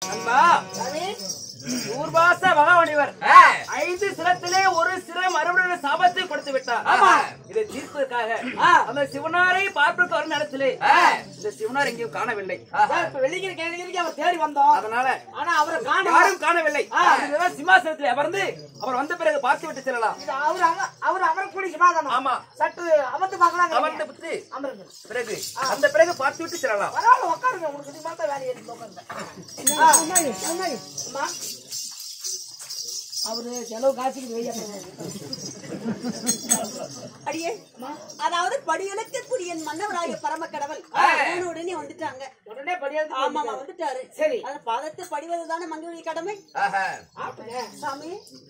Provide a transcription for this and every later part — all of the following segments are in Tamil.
நண்பா ஊர்வாச மகாவணிவர் ஐந்து சிரத்திலே ஒரு சிரம் மறுபடியும் சாபத்தை கொடுத்து விட்டார் ஆமா. இதை தீர்ப்பதற்காக ஆ. அந்த சிவனாரை பார்ப்பதற்கு வரும் நேரத்திலே இந்த சிவனார் எங்கேயும் காணவில்லை இப்ப வெளிக்கிற கேள்விக்கு அவர் தேடி வந்தோம் அதனால ஆனா அவரை காணோம் யாரும் காணவில்லை அதுதான் சிம்மாசனத்தில் அமர்ந்து அவர் வந்த பிறகு பார்த்து விட்டு செல்லலாம் இது அவர் அம- அவர் அமரக்கூடிய சமாதானம் ஆமா. சற்று அமர்ந்து பார்க்கலாம் அமர்ந்த பித்து அமருங்க பிறகு அந்த பிறகு பார்த்து விட்டு செல்லலாம் பரவாயில்ல உட்காருங்க உங்களுக்கு இது மாதிரி வேலையை எடுத்து உட்காருங்க ஆ, அம்மா. அவரு செலவு காசுக்கு வெய்ய அடியே அதாவது படியலுக்கு குடியன் மன்னவராய பரம கடவுள் உடனே வந்துட்டாங்க உடனே படியாது ஆமாமா வந்துட்டாரு சரி. அது பாதத்தை படிவதுதானே மங்களுடைய கடமை ஆப்பிடுங்க. சாமி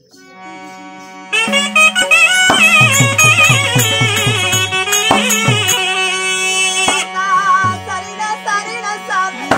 சரிடா சரிடா சாமி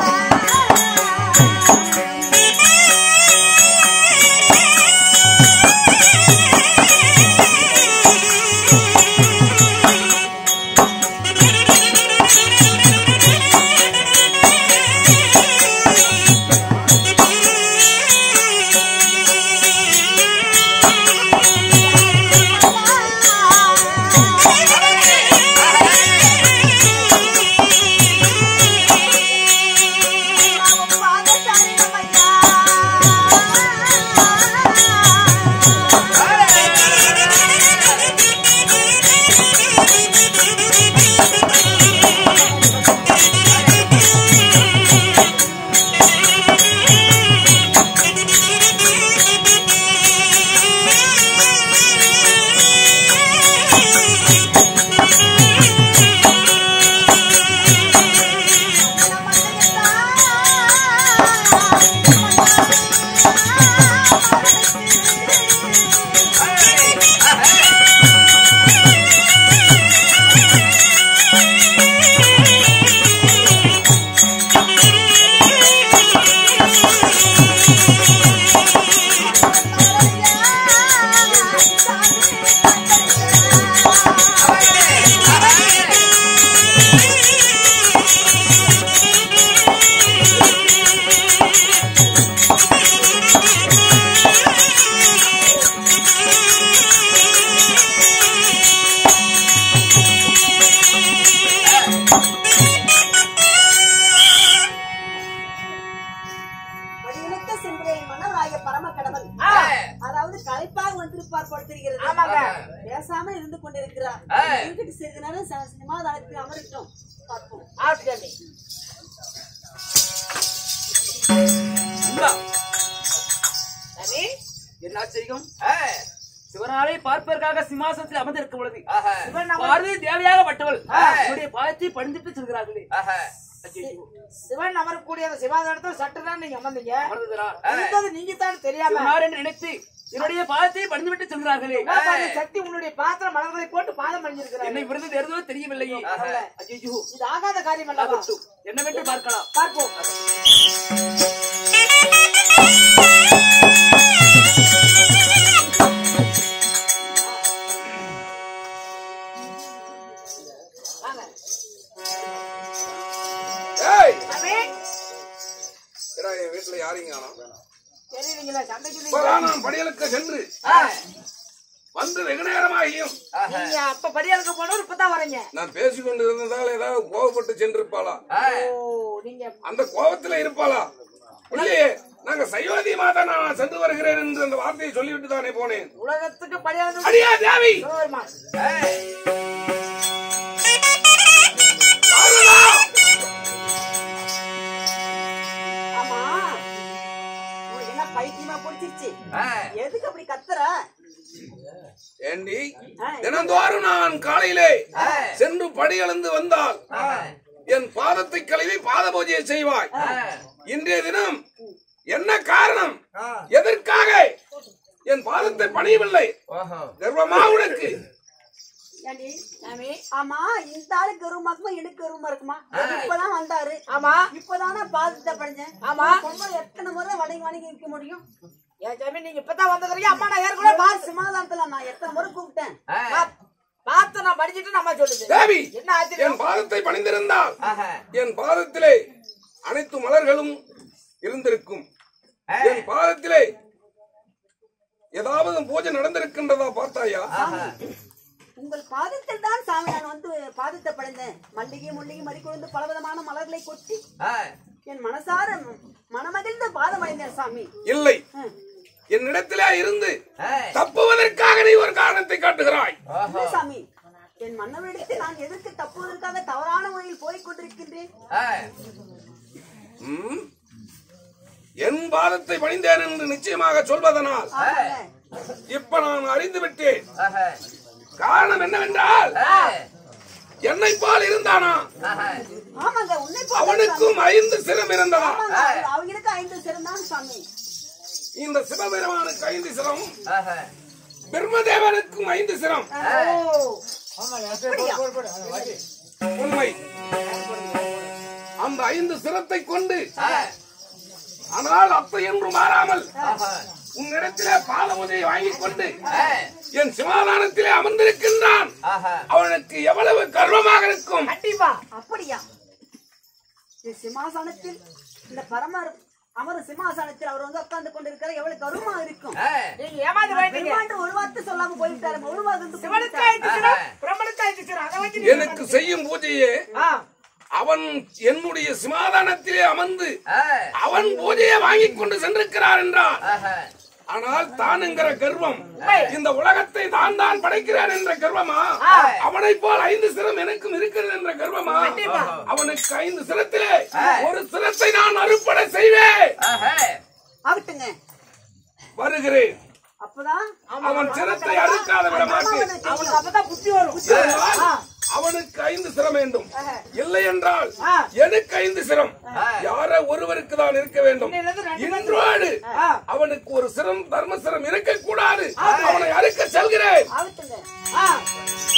படியலுக்கு சென்றேன் மன்னவராய பரம கடவுள் அதாவது களைப்பாக வந்திருப்பார் போல் தெரிகிறது ஆமாங்க. பேசாம இருந்து கொண்டிருக்கிறார் இருக்கட்டும் சிறிது நேரம் ச- சினிமாதானத்தில் அமரட்டும் பார்ப்போம் ஆப்பிடுங்க. நண்பா, சாமி, என்ன ஆச்சரியம் சிவனாரை பார்ப்பதற்காக சிம்மாசனத்தில் அமர்ந்திருக்கும் பொழுது இவன் நம்ம- பார்வதி தேவையாகப்பட்டவள் என்னுடைய பாதத்தை பணிந்துட்டு செல்கிறார்களே ஐயையோ, சிவன் அமரக்கூடிய அந்த சிவாதானத்தில் சற்று தான் நீங்க அமர்ந்தீங்க அமர்ந்துகிறார். இருந்தது நீங்க தான் தெரியாம சிவனார் என்று நினைத்து என்னுடைய பாதத்தை பணிந்து விட்டு செல்கிறார்களே உமாபாதி சக்தி உன்னுடைய பாத்திர மலர்களை போட்டு பாதம் பண்ணிருக்கிறார் என்னை விருது தெரிந்தோ தெரியவில்லையே ஐயோ இது ஆகாத காரியம் அல்லவா ஆகட்டும். என்னவென்று பார்க்கலாம் பார்ப்போம் வாங்க. ஏய் சாமி, ஏடா, என் வீட்டுல யாரையும் காணோம் தெரியுதுங்களா சண்டைக்கு இப்பதான் நான் படியலுக்கு சென்று வந்து வெகு நேரமாகியும் நீங்க அப்ப படியாளுக்கு போனவர் இப்பதான் வரீங்க நான் பேசிக்கொண்டு இருந்ததால் ஏதாவது கோவப்பட்டு சென்றிருப்பாளா ஓ நீங்க அந்த கோபத்துல இருப்பாளா இல்லையே நாங்க சைவாதியமா தான் நான் சென்று வருகிறேன் என்று அந்த வார்த்தையை சொல்லிவிட்டு தானே போனேன் உலகத்துக்கு படியாளு அடியா தேவி பார்வதா! ஆமா உனக்கு என்ன பைத்தியமா பிடிச்சிருச்சு எதுக்கு அப்படி கத்துற ஏண்டி தினந்தோறும் நான் காலையிலே சென்று படியளந்து வந்தால் என் பாதத்தை கழுவி பாத பூஜையை செய்வாய் இன்றைய தினம் என்ன காரணம் எதற்காக என் பாதத்தை பணியவில்லை கர்வமா உனக்கு ஏண்டி ஆமா இந்த ஆளு கருமாக்குமா எனக்கு கருமா இருக்குமா இப்பதான் வந்தாரு ஆமா இப்பதானே பாதத்தை படிச்சேன் ஆமா. பொம்பளை எத்தனை முறை வணங்கி வணங்கி இருக்க முடியும் ஏன் சாமி நீங்க இப்பதான் வந்ததுக்கு அம்மா நான் ஏற்கனவே பா சமாதானத்துல நான் எத்தனை முறை கூப்பிட்டேன் பா- பார்த்து நான் படிச்சுட்டு நம்ம சொல்லுது தேவி என்ன ஆச்சரியம் என் பாதத்தை பணிந்திருந்தால் என் பாதத்திலே அனைத்து மலர்களும் இருந்திருக்கும் என் பாதத்திலே ஏதாவது பூஜை நடந்திருக்கின்றதா பார்த்தாயா உங்கள் பாதத்தில் தான் சாமி நான் வந்து பாதத்தை படைந்தேன் மல்லிகை முல்லிகை மறிக்கொழுந்து பலவிதமான மலர்களை கொட்டி என் மனசார மனமகிழ்ந்த பாதம் அடைந்தேன் சாமி இல்லை ம். என்னிடத்திலே இருந்து தப்புவதற்காக நீ ஒரு காரணத்தை காட்டுகிறாய் இல்லை சாமி என் மன்னவரிடத்தில் நான் எதற்கு தப்புவதற்காக தவறான முறையில் போய்க் கொண்டிருக்கின்றேன் ம்? என் பாதத்தை பணிந்தேன் என்று நிச்சயமாக சொல்வதனால் ஆமாங்க. இப்ப நான் அறிந்து விட்டேன் காரணம் என்னவென்றால் என்னை போல் இருந்தானா ஆமாங்க உன்னை போல அவனுக்கும் ஐந்து சிரம் இருந்ததா ஆமாங்க, அவங்க- அவங்களுக்கு ஐந்து சிறந்தான் சாமி இந்த சிவபெருமானுக்கு ஐந்து சிரம் பிரம்மதேவனுக்கும் ஐந்து சிரம் அப்படியா? உண்மை அந்த ஐந்து சிரத்தை கொண்டு ஆனால் அத்தை என்று மாறாமல் உன்னிடத்திலே பாலமுதையை வாங்கிக் கொண்டு என் சிவாதானத்திலே அமர்ந்திருக்கின்றான் அவனுக்கு எவ்வளவு கர்வமாக இருக்கும் கண்டிப்பா அப்படியா இந்த சிம்மாசனத்தில் இந்த பரமர் அமர சிம்மாசனத்தில் அவர் வந்து உட்கார்ந்து கொண்டிருக்கிற எவ்வளவு கருமா இருக்கும் நீங்க ஏமாந்து வேண்டீங்க பெருமாண்டு ஒரு வார்த்தை சொல்லாம போயிட்டாரு ஒரு வார்த்தை சிவனுக்கு போயிட்டாரு. ஐந்து சிரம் பிரம்மனுக்கு ஐந்து சிரம் அதை வச்சு நீங்க எனக்கு செய்யும் பூஜையே ஆ, அவன் என்னுடைய சிமாதானத்திலே அமர்ந்து அவன் பூஜையை வாங்கிக் கொண்டு சென்றிருக்கிறார் என்றார் ஆனால் தானுங்கிற கர்வம் இந்த உலகத்தை தான் தான் படைக்கிறான் என்ற கர்வமா அவனைப் போல் ஐந்து சிரம் எனக்கும் இருக்கிறது என்ற கர்வமா அவனுக்கு ஐந்து சிரத்திலே ஒரு சிரத்தை நான் அறுப்படை செய்வேன் ஆகட்டுங்க வருகிறேன் அப்பதான் அவன் சிரத்தை அறுக்காத விட மாட்டேன் அவனுக்கு அவனுக்கு அப்பதான் புத்தி வரும் அதனால் அவனுக்கு ஐந்து சிரம் வேண்டும் இல்லை என்றால் எனக்கு ஐந்து சிரம் யார ஒருவருக்கு தான் இருக்க வேண்டும் இன்றோடு அவனுக்கு ஒரு சிரம் தர்ம சிரம் இருக்க கூடாது அவனை அறுக்க செல்கிறேன் ஆகட்டுங்க ஆ,